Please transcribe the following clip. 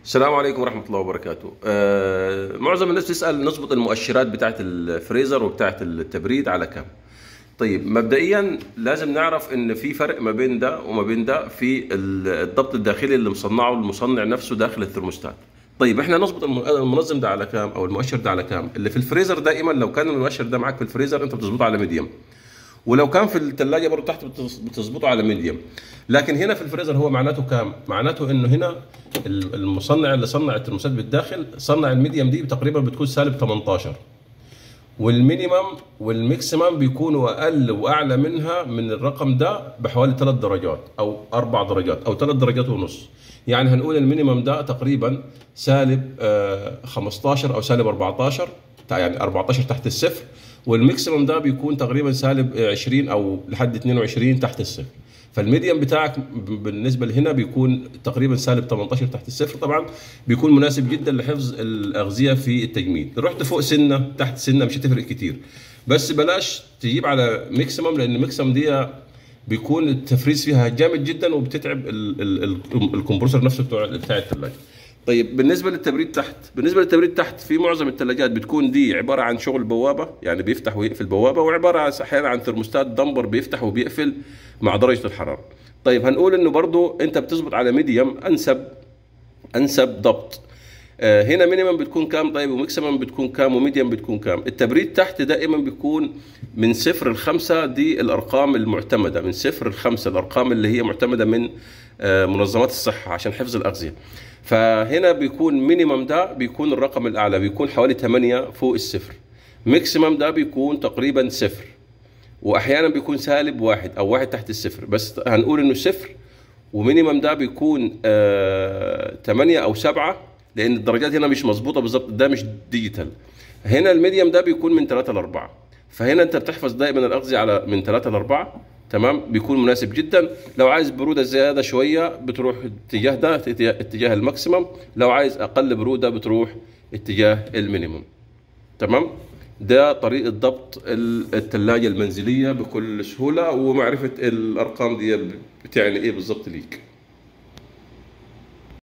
السلام عليكم ورحمة الله وبركاته. آه معظم الناس تسأل نظبط المؤشرات بتاعت الفريزر وبتاعت التبريد على كام؟ طيب مبدئيا لازم نعرف ان في فرق ما بين ده وما بين ده في الضبط الداخلي اللي مصنعه المصنع نفسه داخل الثرموستات. طيب احنا نظبط المنظم ده على كام او المؤشر ده على كام؟ اللي في الفريزر دائما لو كان المؤشر ده معاك في الفريزر انت بتظبطه على ميديوم. ولو كان في الثلاجه برضه تحت بتظبطه على ميديوم لكن هنا في الفريزر هو معناته كام معناته انه هنا المصنع اللي صنع الترموسات بالداخل صنع الميديوم دي تقريبا بتكون سالب 18 والمينيمم والميكسيمم بيكونوا اقل واعلى منها من الرقم ده بحوالي 3 درجات او 4 درجات او 3 درجات ونص يعني هنقول المينيمم ده تقريبا سالب 15 او سالب 14 يعني 14 تحت الصفر والميكسيمم ده بيكون تقريبا سالب 20 او لحد 22 تحت الصفر فالميديم بتاعك بالنسبه لهنا بيكون تقريبا سالب 18 تحت الصفر طبعا بيكون مناسب جدا لحفظ الاغذيه في التجميد رحت فوق سنه تحت سنه مش هتفرق كتير بس بلاش تجيب على ميكسيمم لان الميكسيمم دي بيكون التفريز فيها جامد جدا وبتتعب الكمبرسور نفسه بتاع بتاع الثلاجه طيب بالنسبه للتبريد تحت بالنسبه للتبريد تحت في معظم الثلاجات بتكون دي عباره عن شغل بوابه يعني بيفتح ويقفل بوابه وعباره احيانا عن ثرموستات دمبر بيفتح وبيقفل مع درجه الحراره طيب هنقول انه برضو انت بتظبط على ميديوم انسب انسب ضبط آه هنا مينيمم بتكون كام طيب وماكسيمم بتكون كام وميديوم بتكون كام التبريد تحت دائما بيكون من صفر لخمسة دي الارقام المعتمده من صفر لخمسة الارقام اللي هي معتمده من آه منظمات الصحه عشان حفظ الاغذيه فهنا بيكون مينيمم ده بيكون الرقم الاعلى بيكون حوالي 8 فوق الصفر ماكسيمم ده بيكون تقريبا صفر واحيانا بيكون سالب واحد او واحد تحت الصفر بس هنقول انه صفر ومينيمم ده بيكون آه 8 او 7 لان الدرجات هنا مش مظبوطه بالظبط ده مش ديجيتال هنا الميديم ده بيكون من 3 ل 4 فهنا انت بتحفظ دائما الاغذيه على من 3 ل 4 تمام بيكون مناسب جدا لو عايز بروده زياده شويه بتروح اتجاه ده اتجاه الماكسيمم لو عايز اقل بروده بتروح اتجاه المينيمم تمام ده طريقه ضبط الثلاجه المنزليه بكل سهوله ومعرفه الارقام دي بتعني ايه بالظبط ليك